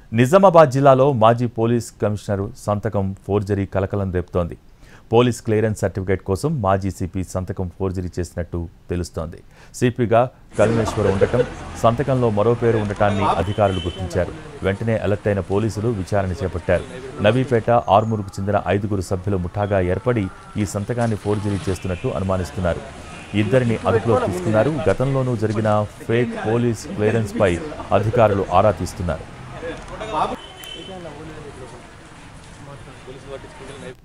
నిజామాబాద్ జిల్లాలో మాజీ police commissioner సంతకం ఫోర్జరీ కలకలం రేపుతోంది పోలీస్ క్లియరెన్స్ సర్టిఫికేట్ కోసం మాజీ సిపి సంతకం ఫోర్జరీ చేసినట్టు తెలుస్తోంది సిపిగా కల్మేశ్వర్ ఉండటం సంతకంలో మరో పేరు ఉండటాన్ని అధికారులు గుర్తించారు వెంటనే అలర్ట్ అయిన పోలీసులు విచారణ చేపట్టారు నవీపేట ఆర్మూరుకు చెందిన ఐదుగురు సభ్యుల ముఠాగా ఏర్పడి ఈ సంతకాన్ని ఫోర్జరీ చేస్తున్నట్టు అనుమానిస్తున్నారు ఇద్దరిని అదుపులో తీసుకున్నారు గతంలోనూ జరిగిన ఫేక్ పోలీస్ క్లియరెన్స్ పై అధికారులు ఆరా తీస్తున్నారు